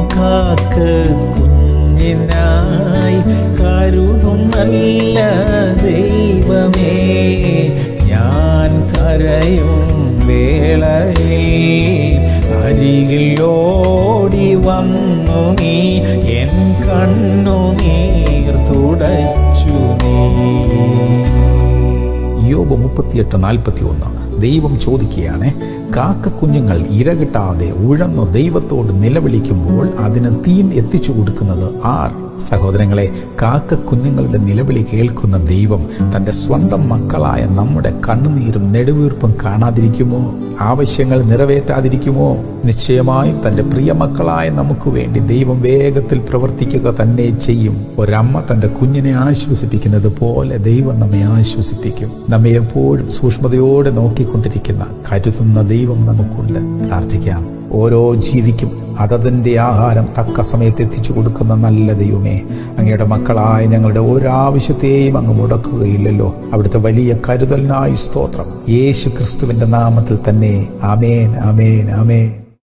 കാക്ക കുഞ്ഞിനായി കരുതും നല്ല ദൈവമേ ഞാൻ കരയും വേളയിൽ അരികിൽ ഓടി വന്നു നീ എൻ കണ്ണുനീർ തുടച്ചു നീ യോബ് മുപ്പത്തിയെട്ട് നാൽപ്പത്തി ഒന്ന് ദൈവം ചോദിക്കുകയാണ് കാക്ക കുഞ്ഞുങ്ങൾ ഇരകിട്ടാതെ ഉഴന്നു ദൈവത്തോട് നിലവിളിക്കുമ്പോൾ അതിന് തീൻ എത്തിച്ചു കൊടുക്കുന്നത് ആർ സഹോദരങ്ങളെ കാക്ക കുഞ്ഞുങ്ങളുടെ നിലവിളി കേൾക്കുന്ന ദൈവം തൻ്റെ സ്വന്തം മക്കളായ നമ്മുടെ കണ്ണുനീരും നെടുവീർപ്പും കാണാതിരിക്കുമോ ആവശ്യങ്ങൾ നിറവേറ്റാതിരിക്കുമോ നിശ്ചയമായും തൻ്റെ പ്രിയ മക്കളായ നമുക്ക് വേണ്ടി ദൈവം വേഗത്തിൽ പ്രവർത്തിക്കുക തന്നെ ചെയ്യും ഒരമ്മ തൻ്റെ കുഞ്ഞിനെ ആശ്വസിപ്പിക്കുന്നത് പോലെ ദൈവം നമ്മെ ആശ്വസിപ്പിക്കും നമ്മെ എപ്പോഴും സൂക്ഷ്മതയോടെ നോക്കിക്കൊണ്ടിരിക്കുന്ന കരുതുന്ന ദൈവം നമുക്കുണ്ട് പ്രാർത്ഥിക്കാം ഓരോ ജീവിക്കും അതതിൻ്റെ ആഹാരം തക്ക സമയത്ത് എത്തിച്ചു കൊടുക്കുന്ന നല്ല ദൈവമേ അങ്ങയുടെ മക്കളായ ഞങ്ങളുടെ ഓരോ ആവശ്യത്തെയും അങ്ങ് മുടക്കുകയില്ലല്ലോ അവിടുത്തെ വലിയ കരുതലിനായി സ്തോത്രം യേശു ക്രിസ്തുവിൻ്റെ നാമത്തിൽ തന്നെ ആമേൻ ആമേൻ ആമേൻ